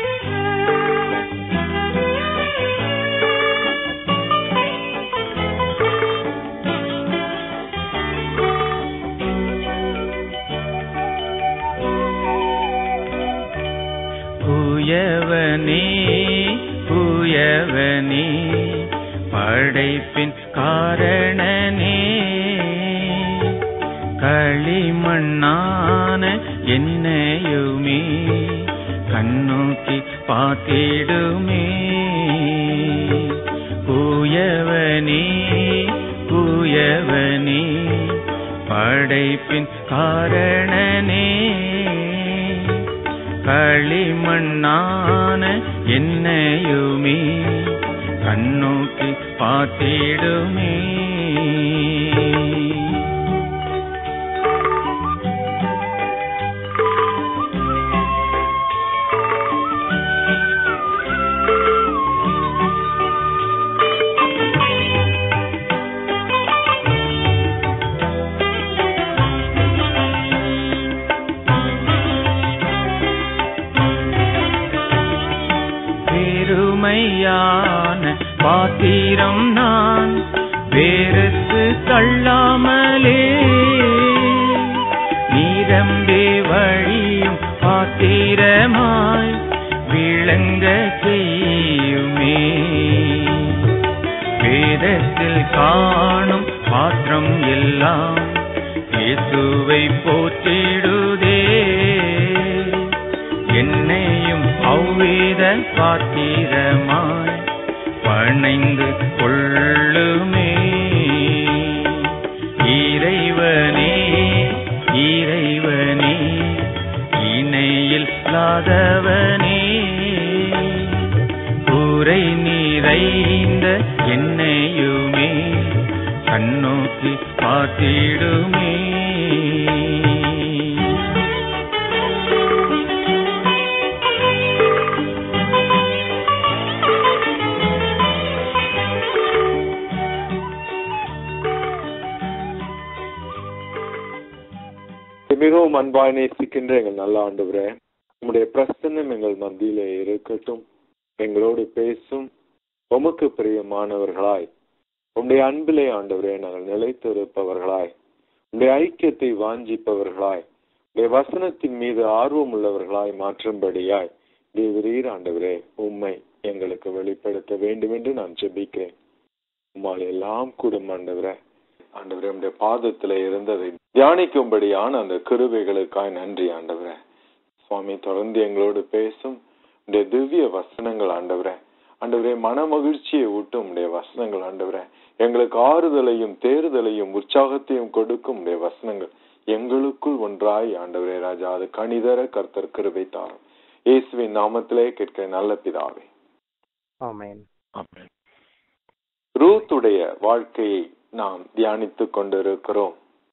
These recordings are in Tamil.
புயவனே புயவனே படைப்பின் காரணனே களிமண்ணான என்னையுமே கண்ணோக்கி பார்த்திடுமே புயவனே புயவனே படைப்பின் காரணனே களிமண்ணான என்னையுமே கண்ணோக்கி பார்த்திடுமே பெருமையான பாத்திரம் நான் வேறுத்து தள்ளாமலே நீரம்பே வழியும் பாத்திரமாய் விளங்க செய்யுமே வேதத்தில் காணும் பாத்திரம் எல்லாம் இயேசுவை போற்றிடுதே என்னையும் அவ்வித பாத்திரமாய் பணைந்து கொள்ளுமே இறைவனே இறைவனே இணையில் இல்லாதவனே கூரை நிறைந்த என்னையுமே கண்ணோக்கி பார்த்திடுமே மிகவும் அன்பாய் நேசிக்கின்ற எங்கள் நல்ல ஆண்டவரே உம்முடைய பிரசன்னம் எங்கள் மத்தியிலே இருக்கட்டும் எங்களோடு பேசும் உமக்கு பிரியமானவர்களாய் உம்முடைய அன்பிலே ஆண்டவரே நாங்கள் நிலைத்திருப்பவர்களாய் உம்முடைய ஐக்கியத்தை வாஞ்சிப்பவர்களாய் உடைய வசனத்தின் மீது ஆர்வம் உள்ளவர்களாய் மாற்றும்படியாய் தேவரீர் ஆண்டவரே உம்மை எங்களுக்கு வெளிப்படுத்த வேண்டும் என்று நான் ஜெபிக்கிறேன் உம்மால் எல்லாம் கூடும் ஆண்டவரே ஆண்டவரே உடைய பாதத்துல இருந்ததை தியானிக்கும்படியான அந்த கிருபைகளுக்காய் நன்றி ஆண்டவரே சுவாமி தொடர்ந்து எங்களோடு பேசும் உடைய திவ்ய வசனங்கள் ஆண்டவரே ஆண்டவரே மன மகிழ்ச்சியை ஊட்டும் உடைய வசனங்கள் ஆண்டவரே எங்களுக்கு ஆறுதலையும் தேறுதலையும் உற்சாகத்தையும் கொடுக்கும் உடைய வசனங்கள் எங்களுக்குள் ஒன்றாய் ஆண்டவரே ராஜா அது கணிதர கர்த்தர் கிருபை தாரும் இயேசுவின் நாமத்திலே கேட்கிற நல்ல பிதாவே ஆமென் ரூத்துடைய வாழ்க்கையை நாம் தியானித்துக் கொண்டிருக்கிறோம்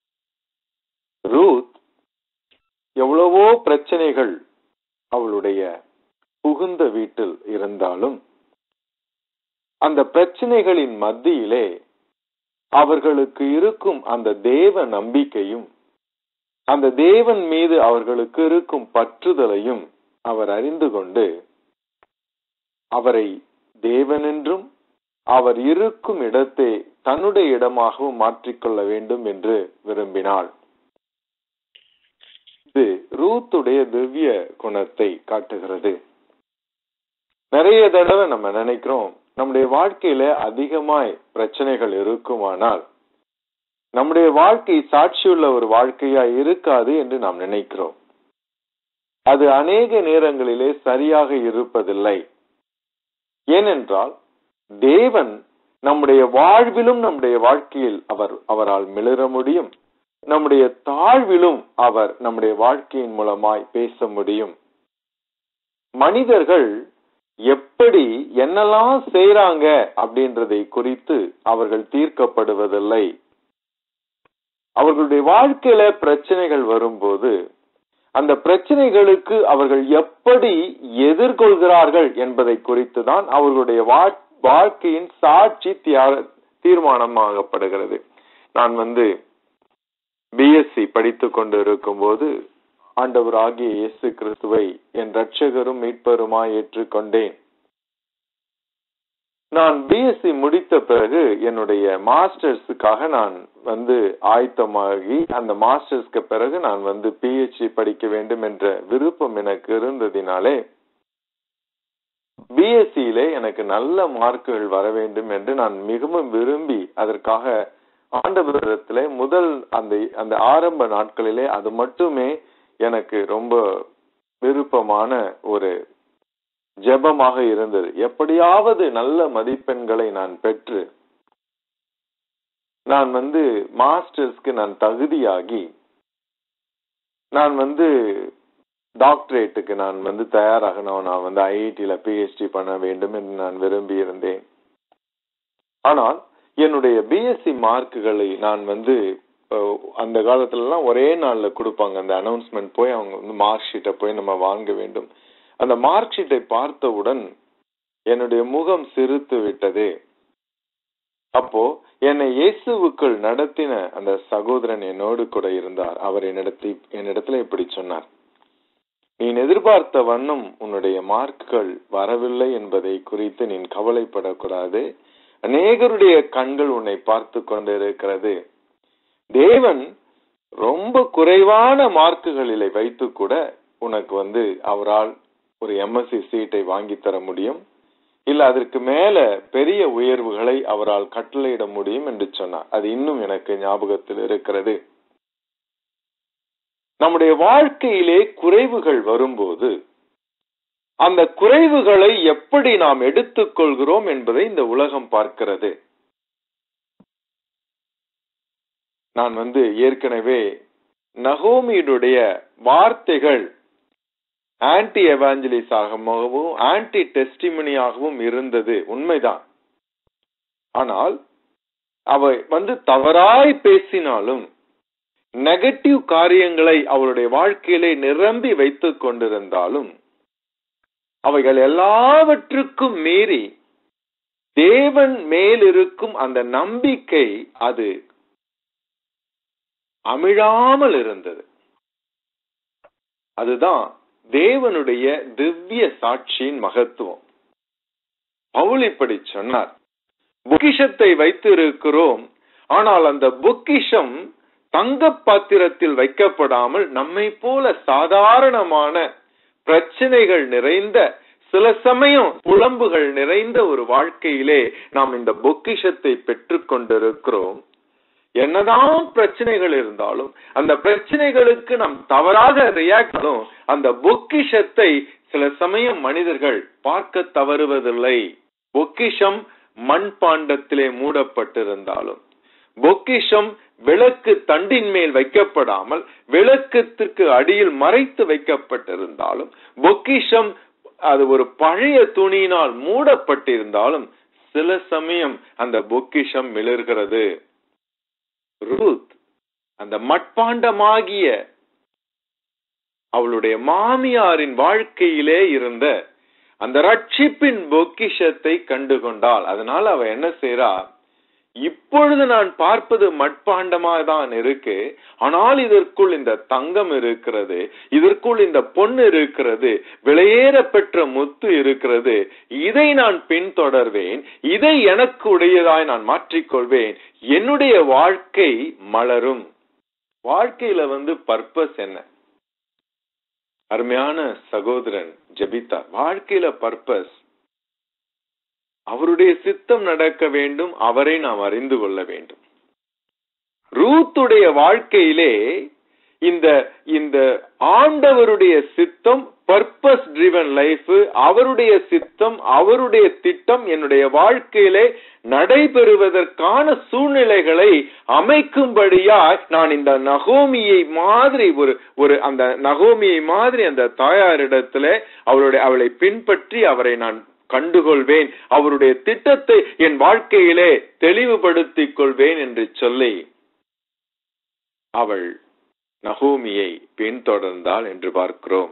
ரூத் எவ்வளவோ பிரச்சனைகள் அவளுடைய புகுந்த வீட்டில் இருந்தாலும் அந்த பிரச்சனைகளின் மத்தியிலே அவர்களுக்கு இருக்கும் அந்த தேவ நம்பிக்கையும் அந்த தேவன் மீது அவர்களுக்கு இருக்கும் பற்றுதலையும் அவர் அறிந்து கொண்டு அவரை தேவனென்றும் அவர் இருக்கும் இடத்தை தன்னுடைய இடமாகவும் மாற்றிக்கொள்ள வேண்டும் என்று விரும்பினாள் இது ரூத்துடைய திவ்ய குணத்தை காட்டுகிறது நிறைய தடவை நம்ம நினைக்கிறோம் நம்முடைய வாழ்க்கையில அதிகமாய் பிரச்சனைகள் இருக்குமானால் நம்முடைய வாழ்க்கை சாட்சியுள்ள ஒரு வாழ்க்கையா இருக்காது என்று நாம் நினைக்கிறோம் அது அநேக நேரங்களிலே சரியாக இருப்பதில்லை ஏனென்றால் தேவன் நம்முடைய வாழ்விலும் நம்முடைய வாழ்க்கையில் அவர் அவரால் மிளற முடியும் நம்முடைய தாழ்விலும் அவர் நம்முடைய வாழ்க்கையின் மூலமாய் பேச முடியும் மனிதர்கள் எப்படி என்னெல்லாம் செய்றாங்க அப்படின்றதை குறித்து அவர்கள் தீர்க்கப்படுவதில்லை அவர்களுடைய வாழ்க்கையில பிரச்சனைகள் வரும்போது அந்த பிரச்சனைகளுக்கு அவர்கள் எப்படி எதிர்கொள்கிறார்கள் என்பதை குறித்து தான் அவர்களுடைய வா- வாழ்க்கையின் சாட்சி தியா- தீர்மானமாகப்படுகிறது நான் வந்து பிஎஸ்சி படித்துக் கொண்டு இருக்கும்போது ஆண்டவராகிய இயேசு கிறிஸ்துவை என் இரட்சகரும் மீட்பருமாய் ஏற்றுக்கொண்டேன் நான் பிஎஸ்சி முடித்த பிறகு என்னுடைய மாஸ்டர்ஸுக்காக நான் வந்து ஆயத்தமாகி அந்த மாஸ்டர்ஸ்க்கு பிறகு நான் வந்து பிஹெச்டி படிக்க வேண்டும் என்ற விருப்பம் எனக்கு இருந்ததினாலே பிஎஸ்சியிலே எனக்கு நல்ல மார்க்குகள் வர வேண்டும் என்று நான் மிகவும் விரும்பி அதற்காக ஆண்டவரிடத்திலே முதல் அந்த அந்த ஆரம்ப நாட்களிலே அது மட்டுமே எனக்கு ரொம்ப விருப்பமான ஒரு ஜெபமாக இருந்தது எப்படியாவது நல்ல மதிப்பெண்களை நான் பெற்று நான் வந்து மாஸ்டர்ஸ்க்கு நான் தகுதியாகி நான் வந்து டாக்டரேட்டுக்கு நான் வந்து தயாராகணும் நான் வந்து ஐஐடியில பிஹெச்டி பண்ண வேண்டும் என்று நான் விரும்பி இருந்தேன் ஆனால் என்னுடைய பிஎஸ்சி மார்க்குகளை நான் வந்து அஹ், அந்த காலத்துல எல்லாம் ஒரே நாள்ல கொடுப்பாங்க அந்த அனௌன்ஸ்மெண்ட் போய் அவங்க வந்து மார்க் ஷீட்டை போய் நம்ம வாங்க வேண்டும் அந்த மார்க் ஷீட்டை பார்த்தவுடன் என்னுடைய முகம் சிரித்து விட்டது அப்போ என்னை இயேசுவுக்குள் நடத்தின அந்த சகோதரன் என்னோடு கூட இருந்தார் அவர் என்னிடத்தில் என்னிடத்துல இப்படி சொன்னார் நீ எதிர்பார்த்த வண்ணம் உன்னுடைய மார்க்குகள் வரவில்லை என்பதை குறித்து நீ கவலைப்படக்கூடாது அநேகருடைய கண்கள் உன்னை பார்த்து கொண்டிருக்கிறது தேவன் ரொம்ப குறைவான மார்க்குகளிலே வைத்து கூட உனக்கு வந்து அவரால் ஒரு எம்எஸ்சி சீட்டை வாங்கி தர முடியும் இல்ல அதற்கு மேல பெரிய உயர்வுகளை அவரால் கட்டளையிட முடியும் என்று சொன்னார் அது இன்னும் எனக்கு ஞாபகத்தில் இருக்கிறது நம்முடைய வாழ்க்கையிலே குறைவுகள் வரும்போது அந்த குறைவுகளை எப்படி நாம் எடுத்துக்கொள்கிறோம் என்பதை இந்த உலகம் பார்க்கிறது நான் வந்து ஏற்கனவே நகோமியுடைய வார்த்தைகள் ஆன்டி எவாஞ்சலிஸாகவும் ஆன்டி டெஸ்டிமனியாகவும் இருந்தது உண்மைதான் ஆனால் அவ வந்து தவறாய் பேசினாலும் நெகட்டிவ் காரியங்களை அவருடைய வாழ்க்கையிலே நிரம்பி வைத்துக் கொண்டிருந்தாலும் அவைகள் எல்லாவற்றுக்கும் மீறி தேவன் மேல் இருக்கும் அந்த நம்பிக்கை அது அமிழாமல் இருந்தது அதுதான் தேவனுடைய திவ்ய சாட்சியின் மகத்துவம் பவுல் இப்படி சொன்னார் பொக்கிஷத்தை வைத்திருக்கிறோம் ஆனால் அந்த பொக்கிஷம் தங்க பாத்திரத்தில் வைக்கப்படாமல் நம்மை போல சாதாரணமான பிரச்சனைகள் நிறைந்த சில சமயம் புலம்புகள் நிறைந்த ஒரு வாழ்க்கையிலே நாம் இந்த பொக்கிஷத்தை பெற்றுக் கொண்டிருக்கிறோம் என்னதான் பிரச்சனைகள் இருந்தாலும் அந்த பிரச்சனைகளுக்கு நாம் தவறாக ரியாக்ட் அந்த பொக்கிஷத்தை சில சமயம் மனிதர்கள் பார்க்க தவறுவதில்லை பொக்கிஷம் மண்பாண்டத்திலே மூடப்பட்டிருந்தாலும் பொக்கிஷம் விளக்கு தண்டின் மேல் வைக்கப்படாமல் விளக்கத்திற்கு அடியில் மறைத்து வைக்கப்பட்டிருந்தாலும் பொக்கிஷம் அது ஒரு பழைய துணியினால் மூடப்பட்டிருந்தாலும் சில சமயம் அந்த பொக்கிஷம் மிளர்கிறது ரூத் அந்த மட்பாண்டமாகிய அவளுடைய மாமியாரின் வாழ்க்கையிலே இருந்த அந்த ரட்சிப்பின் பொக்கிஷத்தை கண்டுகொண்டாள் அதனால அவ என்ன செய்றா இப்பொழுது நான் பார்ப்பது மட்பாண்டமா தான் இருக்கு ஆனால் இதற்குள் இந்த தங்கம் இருக்கிறது இதற்குள் இந்த பொன் இருக்கிறது விலையேற பெற்ற முத்து இருக்கிறது இதை நான் பின்தொடர்வேன் இதை எனக்கு உடையதாய் நான் மாற்றிக்கொள்வேன் என்னுடைய வாழ்க்கை மலரும் வாழ்க்கையில வந்து பர்பஸ் என்ன அருமையான சகோதரன் ஜெபித்தா வாழ்க்கையில பர்பஸ் அவருடைய சித்தம் நடக்க வேண்டும் அவரை நாம் அறிந்து கொள்ள வேண்டும் ரூத்துடைய வாழ்க்கையிலே இந்த இந்த ஆண்டவருடைய சித்தம் பர்பஸ் ட்ரிவன் லைஃப் அவருடைய சித்தம் அவருடைய திட்டம் என்னுடைய வாழ்க்கையிலே நடைபெறுவதற்கான சூழ்நிலைகளை அமைக்கும்படியாய் நான் இந்த நகோமியை மாதிரி ஒரு ஒரு அந்த நகோமியை மாதிரி அந்த தாயாரிடத்துல அவளுடைய அவளை பின்பற்றி அவரை நான் கண்டுகொள்வேன் அவருடைய திட்டத்தை என் வாழ்க்கையிலே தெளிவுபடுத்திக் கொள்வேன் என்று சொல்லி அவள் நகோமியை பின்தொடர்ந்தாள் என்று பார்க்கிறோம்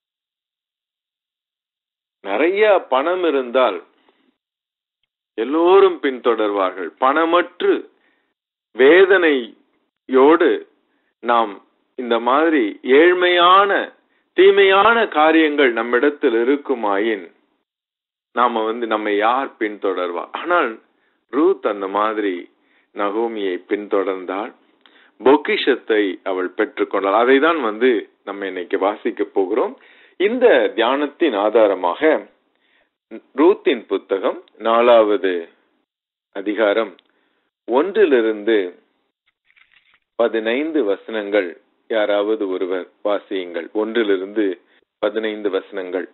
நிறைய பணம் இருந்தால் எல்லோரும் பின்தொடர்வார்கள் பணமற்று வேதனையோடு நாம் இந்த மாதிரி ஏழ்மையான தீமையான காரியங்கள் நம்மிடத்தில் இருக்குமாயின் நாம வந்து நம்ம யார் பின்தொடர்வா ஆனால் ரூத் அந்த மாதிரி நகோமியை பின்தொடர்ந்தால் பொக்கிஷத்தை அவள் பெற்றுக்கொண்டாள் அதை தான் வந்து நம்ம இன்னைக்கு வாசிக்க போகிறோம் இந்த தியானத்தின் ஆதாரமாக ரூத்தின் புத்தகம் நாலாவது அதிகாரம் ஒன்றிலிருந்து பதினைந்து வசனங்கள் யாராவது ஒருவர் வாசியுங்கள் ஒன்றிலிருந்து பதினைந்து வசனங்கள்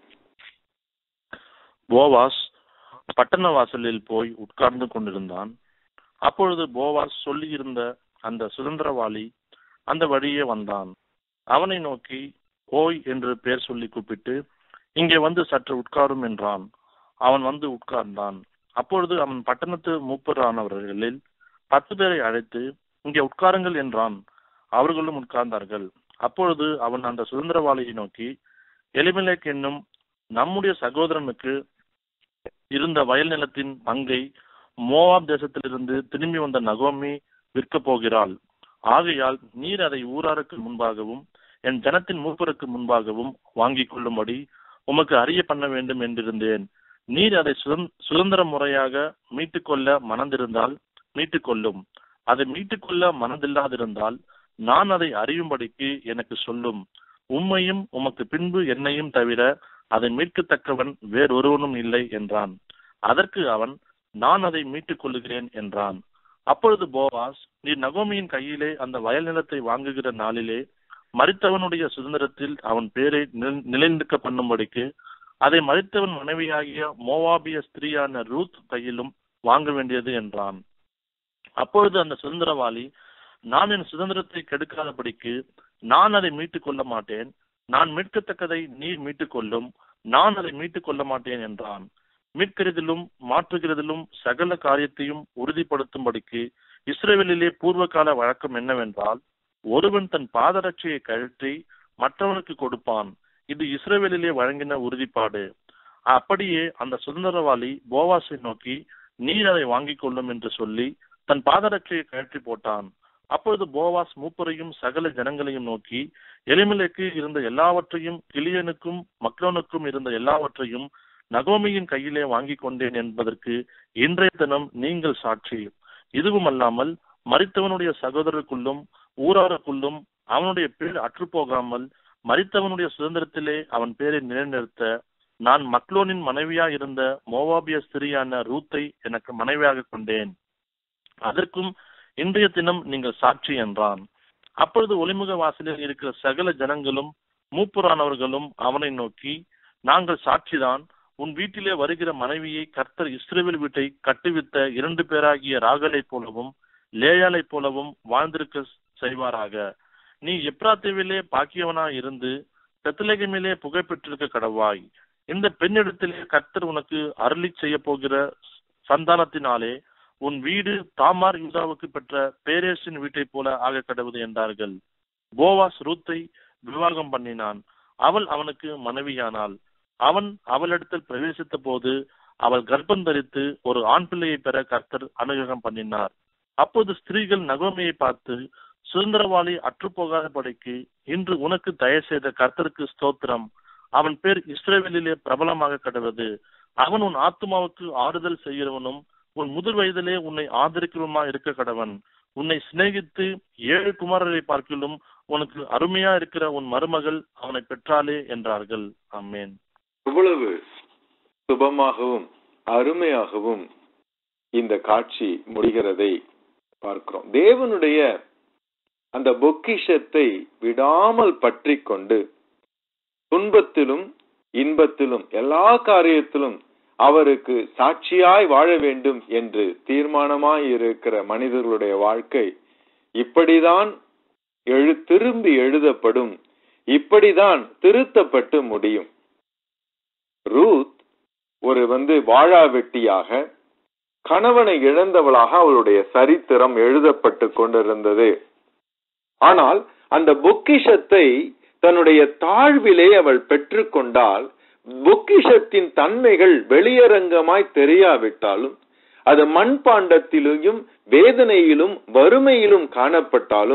போவாஸ் பட்டண வாசலில் போய் உட்கார்ந்து கொண்டிருந்தான் அப்பொழுது போவாஸ் சொல்லியிருந்த அந்த சுதந்திரவாளி அந்த வழியே வந்தான் அவனை நோக்கி ஓய் என்று பெயர் சொல்லி கூப்பிட்டு இங்கே வந்து சற்று உட்காரும் என்றான் அவன் வந்து உட்கார்ந்தான் அப்பொழுது அவன் பட்டணத்து மூப்பரானவர்களில் பத்து பேரை அழைத்து இங்கே உட்காருங்கள் என்றான் அவர்களும் உட்கார்ந்தார்கள் அப்பொழுது அவன் அந்த சுதந்திரவாளியை நோக்கி எலிமெலேக் என்னும் நம்முடைய சகோதரனுக்கு இருந்த வயல் நிலத்தின் பங்கை மோவாப் தேசத்திலிருந்து திரும்பி வந்த நகோமி விற்கப் போகிறாள் ஆகையால் நீர் அதை ஊராருக்கு முன்பாகவும் என் ஜனத்தின் மூப்பருக்கு முன்பாகவும் வாங்கிக் கொள்ளும்படி உமக்கு அறிய பண்ண வேண்டும் என்றிருந்தேன் நீர் அதை சுதந்- சுதந்திர முறையாக மீட்டுக்கொள்ள மனதிருந்தால் மீட்டுக்கொள்ளும் அதை மீட்டுக்கொள்ள மனதில்லாதிருந்தால் நான் அதை அறியும்படிக்கு எனக்கு சொல்லும் உம்மையும் உமக்கு பின்பு என்னையும் தவிர அதை மீட்கத்தக்கவன் வேறொருவனும் இல்லை என்றான் அதற்கு அவன் நான் அதை மீட்டுக் கொள்ளுகிறேன் என்றான் அப்பொழுது போவாஸ் நீர் நகோமியின் கையிலே அந்த வயல் நிலத்தை வாங்குகிற நாளிலே மரித்தவனுடைய சுதந்திரத்தில் அவன் பேரை நில- நிலைநிற்க பண்ணும்படிக்கு அதை மரித்தவன் மனைவியாகிய மோவாபிய ஸ்திரீயான ரூத் கையிலும் வாங்க வேண்டியது என்றான் அப்பொழுது அந்த சுதந்திரவாளி நான் என் சுதந்திரத்தை கெடுக்காதபடிக்கு நான் அதை மீட்டுக் கொள்ள மாட்டேன் நான் மீட்கத்தக்கதை நீர் மீட்டுக் கொள்ளும் நான் அதை மீட்டுக் கொள்ள மாட்டேன் என்றான் மீட்கிறதிலும் மாற்றுகிறதிலும் சகல காரியத்தையும் உறுதிப்படுத்தும்படிக்கு இஸ்ரேலிலே பூர்வகால வழக்கம் என்னவென்றால் ஒருவன் தன் பாதரட்சையை கழற்றி மற்றவனுக்கு கொடுப்பான் இது இஸ்ரேலிலே வழங்கின உறுதிப்பாடு அப்படியே அந்த சுதந்திரவாளி போவாசை நோக்கி நீர் அதை வாங்கிக் கொள்ளும் என்று சொல்லி தன் பாதரட்சையை கழற்றி போட்டான் அப்பொழுது போவாஸ் மூப்பரையும் சகல ஜனங்களையும் நோக்கி எலிமெலேக்கு இருந்த எல்லாவற்றையும் கிளியனுக்கும் மக்லோனுக்கும் இருந்த எல்லாவற்றையும் நகோமியின் கையிலே வாங்கிக் கொண்டேன் என்பதற்கு இன்றைய தினம் நீங்கள் சாட்சி இதுவும் அல்லாமல் மரித்தவனுடைய சகோதரருக்குள்ளும் ஊராருக்குள்ளும் அவனுடைய பேர் அற்றுப்போகாமல் மரித்தவனுடைய சுதந்திரத்திலே அவன் பேரை நிலைநிறுத்த நான் மக்லோனின் மனைவியா இருந்த மோவாபிய ஸ்திரியான ரூத்தை எனக்கு மனைவியாக கொண்டேன் அதற்கும் இன்றைய தினம் நீங்கள் சாட்சி என்றான் அப்பொழுது ஒளிமுக வாசலில் இருக்கிற சகல ஜனங்களும் மூப்புரானவர்களும் அவனை நோக்கி நாங்கள் சாட்சிதான் உன் வீட்டிலே வருகிற மனைவியை கர்த்தர் இஸ்ரேல் வீட்டை கட்டுவித்த இரண்டு பேராகிய ராகலைப் போலவும் லேயாலைப் போலவும் வாழ்ந்திருக்க செய்வாராக நீ எப்ராத்தேவிலே பாக்கியவனா இருந்து பெத்தலகமிலே புகை பெற்றிருக்க கடவாய் இந்த பெண்ணிடத்திலே கர்த்தர் உனக்கு அருளி செய்ய போகிற சந்தானத்தினாலே உன் வீடு தாமார் யூதாவுக்கு பெற்ற பேரேசின் வீட்டைப் போல ஆக கடவுது என்றார்கள் போவாஸ் ரூத்தை விவாகம் பண்ணினான் அவள் அவனுக்கு மனைவியானாள் அவன் அவளிடத்தில் பிரவேசித்த போது அவள் கர்ப்பம் தரித்து ஒரு ஆண் பிள்ளையை பெற கர்த்தர் அனுகிரகம் பண்ணினார் அப்போது ஸ்திரீகள் நகோமியை பார்த்து சுதந்திரவாளி அற்றுப்போகாதபடிக்கு இன்று உனக்கு தயவு செய்த கர்த்தருக்கு ஸ்தோத்திரம் அவன் பேர் இஸ்ரேவேலிலே பிரபலமாக கடவது அவன் உன் ஆத்மாவுக்கு ஆறுதல் செய்கிறவனும் உன் முதிர் வயதிலே உன்னை ஆதரிக்கிறவனுமா இருக்க கடவன் உன்னை சிநேகித்து ஏழு குமாரரை பார்க்கிலும் உனக்கு அருமையா இருக்கிற உன் மருமகள் அவனை பெற்றாளே என்றார்கள் ஆமேன் இவ்வளவு சுபமாகவும் அருமையாகவும் இந்த காட்சி முடிகிறதை பார்க்கிறோம் தேவனுடைய அந்த பொக்கிஷத்தை விடாமல் பற்றி கொண்டு துன்பத்திலும் இன்பத்திலும் எல்லா காரியத்திலும் அவருக்கு சாட்சியாய் வாழ வேண்டும் என்று தீர்மானமாய் இருக்கிற மனிதர்களுடைய வாழ்க்கை இப்படிதான் எழு திரும்பி எழுதப்படும் இப்படிதான் திருத்தப்பட்டு முடியும் ரூத் ஒரு வந்து வாழா வெட்டியாக கணவனை இழந்தவளாக அவளுடைய சரித்திரம் எழுதப்பட்டு கொண்டிருந்தது ஆனால் அந்த பொக்கிஷத்தை தன்னுடைய தாழ்விலே அவள் பெற்றுக்கொண்டால் பொக்கிஷத்தின் தன்மைகள் வெளியரங்கமாய் தெரியாவிட்டாலும் அது மண்பாண்டத்திலும் வேதனையிலும் வறுமையிலும் காணப்பட்டாலும்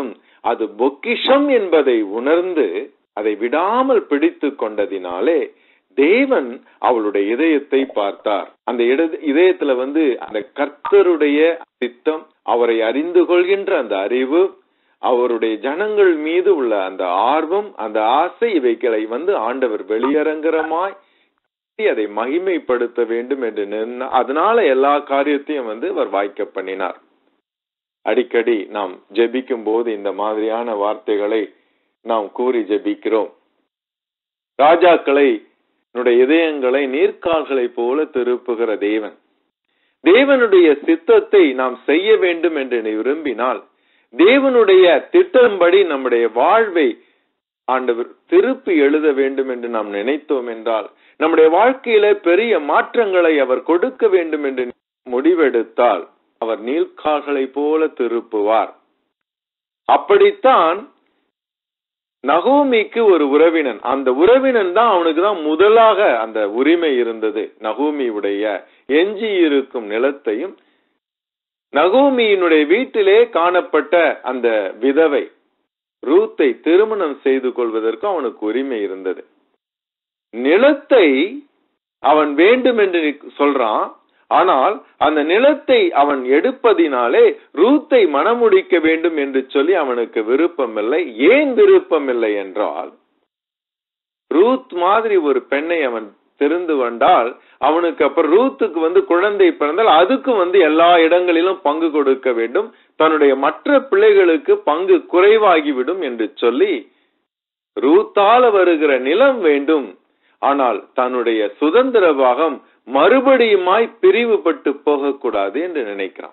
அது பொக்கிஷம் என்பதை உணர்ந்து அதை விடாமல் பிடித்து கொண்டதினாலே தேவன் அவளுடைய இதயத்தை பார்த்தார் அந்த இட- இதயத்துல வந்து அந்த கர்த்தருடைய சித்தம் அவரை அறிந்து கொள்கின்ற அந்த அறிவு அவருடைய ஜனங்கள் மீது உள்ள அந்த ஆர்வம் அந்த ஆசை இவைகளை வந்து ஆண்டவர் வெளியரங்கரமாய் அதை மகிமைப்படுத்த வேண்டும் என்று நின்ன- அதனால எல்லா காரியத்தையும் வந்து அவர் வாய்க்க பண்ணினார் அடிக்கடி நாம் ஜெபிக்கும் போது இந்த மாதிரியான வார்த்தைகளை நாம் கூறி ஜெபிக்கிறோம் ராஜாக்களை என்னுடைய இதயங்களை நீர்க்கால்களைப் போல திருப்புகிற தேவன் தேவனுடைய சித்தத்தை நாம் செய்ய வேண்டும் என்று நீ விரும்பினால் தேவனுடைய திட்டம்படி நம்முடைய வாழ்வை ஆண்டவர் திருப்பி எழுத வேண்டும் என்று நாம் நினைத்தோம் என்றால் நம்முடைய வாழ்க்கையில பெரிய மாற்றங்களை அவர் கொடுக்க வேண்டும் என்று முடிவெடுத்தால் அவர் நீர்க்கால்களைப் போல திருப்புவார் அப்படித்தான் நகோமிக்கு ஒரு உறவினன் அந்த உறவினன் தான் அவனுக்கு தான் முதலாக அந்த உரிமை இருந்தது நகோமியுடைய எஞ்சி இருக்கும் நிலத்தையும் நகோமியினுடைய வீட்டிலே காணப்பட்ட அந்த விதவை ரூத்தை திருமணம் செய்து கொள்வதற்கு அவனுக்கு உரிமை இருந்தது நிலத்தை அவன் வேண்டும் என்று சொல்றான் ஆனால் அந்த நிலத்தை அவன் எடுப்பதினாலே ரூத்தை மணமுடிக்க வேண்டும் என்று சொல்லி அவனுக்கு விருப்பமில்லை ஏன் விருப்பமில்லை என்றால் ரூத் மாதிரி ஒரு பெண்ணை அவன் தெரிந்து கொண்டால் அவனுக்கு அப்புறம் ரூத்துக்கு வந்து குழந்தை பிறந்தால் அதுக்கு வந்து எல்லா இடங்களிலும் பங்கு கொடுக்க வேண்டும் தன்னுடைய மற்ற பிள்ளைகளுக்கு பங்கு குறைவாகிவிடும் என்று சொல்லி ரூத்தால வருகிற நிலம் வேண்டும் ஆனால் தன்னுடைய சுதந்திர பாகம் மறுபடியுமாய் பிரிவுபட்டு போகக்கூடாது என்று நினைக்கிறான்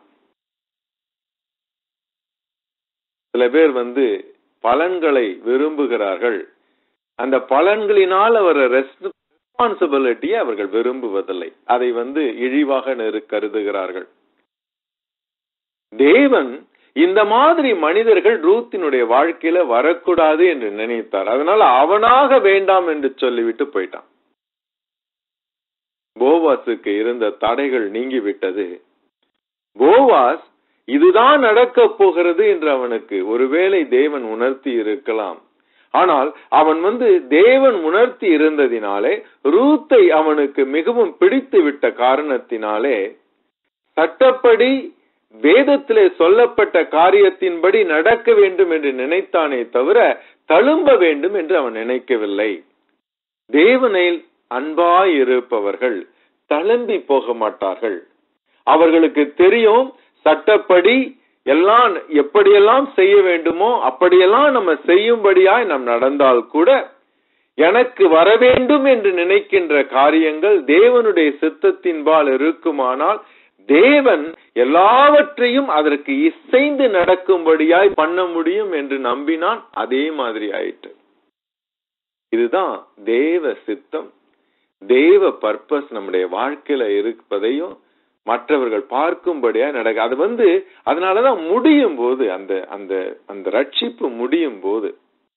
சில பேர் வந்து பலன்களை விரும்புகிறார்கள் அந்த பலன்களினால் அவர் ரெஸ்பான்சிபிலிட்டியை அவர்கள் விரும்புவதில்லை அதை வந்து இழிவாக நெரு- கருதுகிறார்கள் தேவன் இந்த மாதிரி மனிதர்கள் ரூத்தினுடைய வாழ்க்கையில வரக்கூடாது என்று நினைத்தார் அதனால அவனாக வேண்டாம் என்று சொல்லிவிட்டு போயிட்டான் போவாஸுக்கு இருந்த தடைகள் நீங்கிவிட்டது போவாஸ் இதுதான் நடக்கப் போகிறது என்று அவனுக்கு ஒருவேளை தேவன் உணர்த்தி இருக்கலாம் ஆனால் அவன் வந்து தேவன் உணர்த்தி இருந்ததினாலே ரூத்தை அவனுக்கு மிகவும் பிடித்து விட்ட காரணத்தினாலே சட்டப்படி வேதத்திலே சொல்லப்பட்ட காரியத்தின்படி நடக்க வேண்டும் என்று நினைத்தானே தவிர தழும்ப வேண்டும் என்று அவன் நினைக்கவில்லை தேவனில் அன்பாய் இருப்பவர்கள் தழும்பி போக மாட்டார்கள் அவர்களுக்கு தெரியும் சட்டப்படி எல்லாம் எப்படியெல்லாம் செய்ய வேண்டுமோ அப்படியெல்லாம் நம்ம செய்யும்படியாய் நாம் நடந்தால் கூட எனக்கு வர வேண்டும் என்று நினைக்கின்ற காரியங்கள் தேவனுடைய சித்தத்தின்பால் இருக்குமானால் தேவன் எல்லாவற்றையும் அதற்கு இசைந்து நடக்கும்படியாய் பண்ண முடியும் என்று நம்பினான் அதே மாதிரி ஆயிட்டு இதுதான் தேவ சித்தம் தேவ பர்பஸ் நம்முடைய வாழ்க்கையில இருப்பதையும் மற்றவர்கள் பார்க்கும்படியா நடக்க அது வந்து அதனாலதான் முடியும் போது அந்த அந்த அந்த ரட்சிப்பு முடியும் போது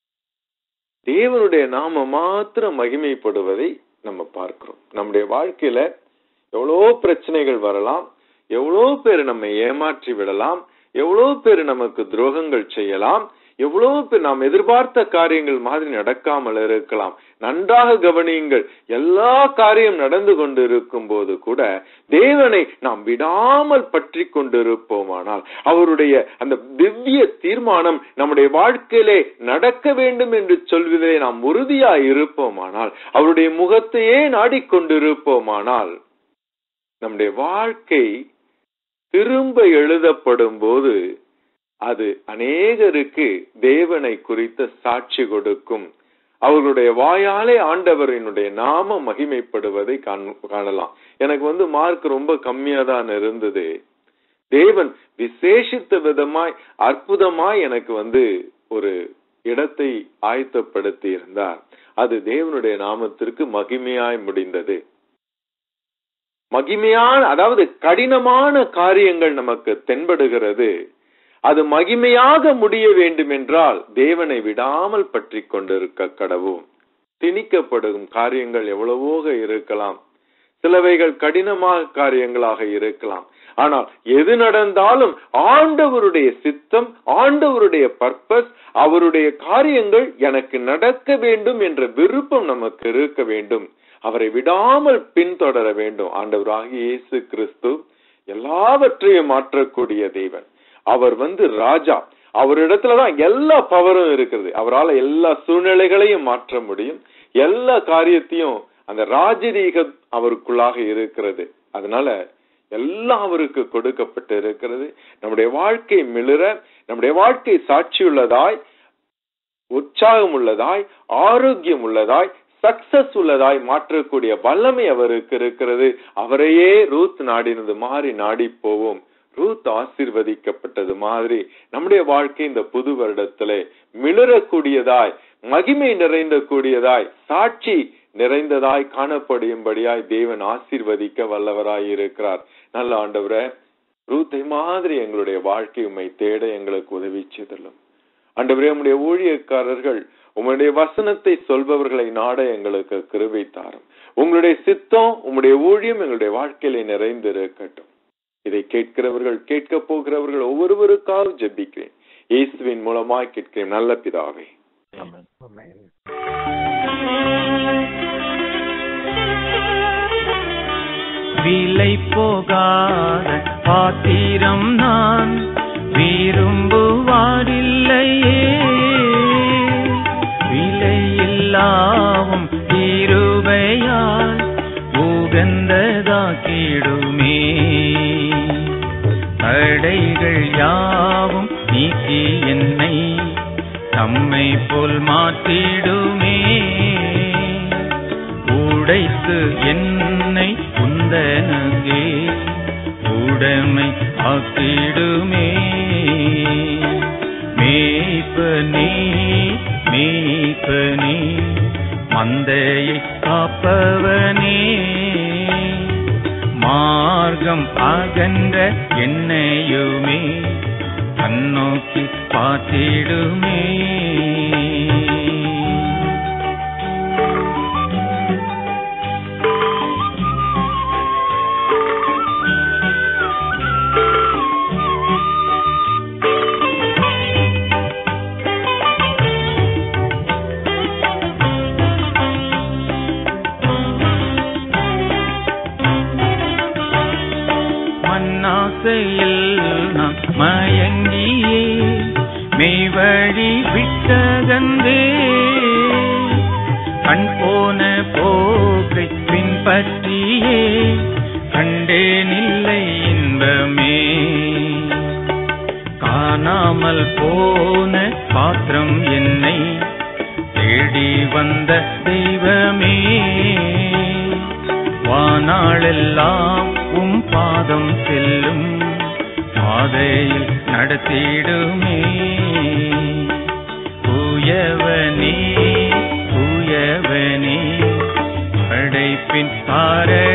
தேவனுடைய நாம மாத்திரம் மகிமைப்படுவதை நம்ம பார்க்கிறோம் நம்முடைய வாழ்க்கையில எவ்வளோ பிரச்சனைகள் வரலாம் எவ்வளோ பேர் நம்மை ஏமாற்றி விடலாம் எவ்வளோ பேர் நமக்கு துரோகங்கள் செய்யலாம் எவ்வளோ பேர் நாம் எதிர்பார்த்த காரியங்கள் மாதிரி நடக்காமல் இருக்கலாம் நன்றாக கவனியுங்கள் எல்லா காரியம் நடந்து கொண்டு இருக்கும் போது கூட தேவனை நாம் விடாமல் பற்றி கொண்டிருப்போமானால் அவருடைய அந்த திவ்ய தீர்மானம் நம்முடைய வாழ்க்கையிலே நடக்க வேண்டும் என்று சொல்வதிலே நாம் உறுதியாய் இருப்போமானால் அவருடைய முகத்தையே நாடிக்கொண்டிருப்போமானால் நம்முடைய வாழ்க்கை திரும்ப எழுதப்படும் போது அது அநேகருக்கு தேவனை குறித்த சாட்சி கொடுக்கும் அவர்களுடைய வாயாலே ஆண்டவரினுடைய நாம மகிமைப்படுவதை காண்- காணலாம் எனக்கு வந்து மார்க் ரொம்ப கம்மியா தான் இருந்தது தேவன் விசேஷித்த விதமாய் அற்புதமாய் எனக்கு வந்து ஒரு இடத்தை ஆயத்தப்படுத்தி இருந்தார் அது தேவனுடைய நாமத்திற்கு மகிமையாய் முடிந்தது மகிமையான அதாவது கடினமான காரியங்கள் நமக்கு தென்படுகிறது அது மகிமையாக முடிய வேண்டும் என்றால் தேவனை விடாமல் பற்றி கொண்டிருக்க கடவும் திணிக்கப்படும் காரியங்கள் எவ்வளவோக இருக்கலாம் சிலவைகள் கடினமாக காரியங்களாக இருக்கலாம் ஆனால் எது நடந்தாலும் ஆண்டவருடைய சித்தம் ஆண்டவருடைய பர்பஸ் அவருடைய காரியங்கள் எனக்கு நடக்க வேண்டும் என்ற விருப்பம் நமக்கு இருக்க வேண்டும் அவரை விடாமல் பின்தொடர வேண்டும் ஆண்டவராகிய இயேசு கிறிஸ்து எல்லாவற்றையும் மாற்றக்கூடிய தேவன் அவர் வந்து ராஜா அவரிடத்துலதான் எல்லா பவரும் இருக்கிறது அவரால் எல்லா சூழ்நிலைகளையும் மாற்ற முடியும் எல்லா காரியத்தையும் அந்த ராஜரீகம் அவருக்குள்ளாக இருக்கிறது அதனால எல்லாம் அவருக்கு கொடுக்கப்பட்டு இருக்கிறது நம்முடைய வாழ்க்கை மிளிர நம்முடைய வாழ்க்கை சாட்சியுள்ளதாய் உற்சாகம் உள்ளதாய் ஆரோக்கியம் உள்ளதாய் சக்சஸ் உள்ளதாய் மாற்றக்கூடிய வல்லமை அவருக்கு இருக்கிறது அவரையே ரூத் நாடினது மாறி நாடி போவோம் ரூத் ஆசீர்வதிக்கப்பட்டது மாதிரி நம்முடைய வாழ்க்கை இந்த புது வருடத்திலே மிளறக்கூடியதாய் மகிமை நிறைந்த கூடியதாய் சாட்சி நிறைந்ததாய் காணப்படும்படியாய் தேவன் ஆசீர்வதிக்க வல்லவராய் இருக்கிறார் நல்ல ஆண்டவரே ரூத்தை மாதிரி எங்களுடைய வாழ்க்கை உம்மை தேட எங்களுக்கு உதவி செய்தலும் ஆண்டவரே உம்முடைய ஊழியக்காரர்கள் உம்முடைய வசனத்தை சொல்பவர்களை நாட எங்களுக்கு கிருபை தாரும் உங்களுடைய சித்தம் உம்முடைய ஊழியம் எங்களுடைய வாழ்க்கையில நிறைந்து இருக்கட்டும் இதை கேட்கிறவர்கள் கேட்க போகிறவர்கள் ஒவ்வொருவருக்காக ஜெபிக்கிறேன் இயேசுவின் மூலமாய் கேட்கிறேன் நல்ல பிதாவே ஆமென். விலை போகாத பாத்திரம் நான் விரும்புவாரில்லையே விலையில்லாவும் இருவையால் உகந்ததாக்கிடுமே தடைகள் யாவும் நீக்கி என்னை தம்மை போல் மாற்றிடுமே உடைத்து என்னை குந்தனகே உடைமை ஆக்கிடுமே மேய்ப்பனே மேய்ப்பனே மந்தையை காப்பவனே மார்க்கம் அகன்ற என்னையுமே கண்ணோக்கி பார்த்திடுமே மண்ணாசையில் நான் மயங்கியே மெய்வழி விட்டகந்தே கண் போன போக்கை பின்பற்றியே கண்டேனில்லை இன்பமே காணாமல் போன பாத்திரம் என்னை தேடி வந்த தெய்வமே வானாளெல்லாம் உம் பாதம் செல்லும் பாதையில் நடத்திடுமே தூயவனே தூயவனே படைப்பின் பார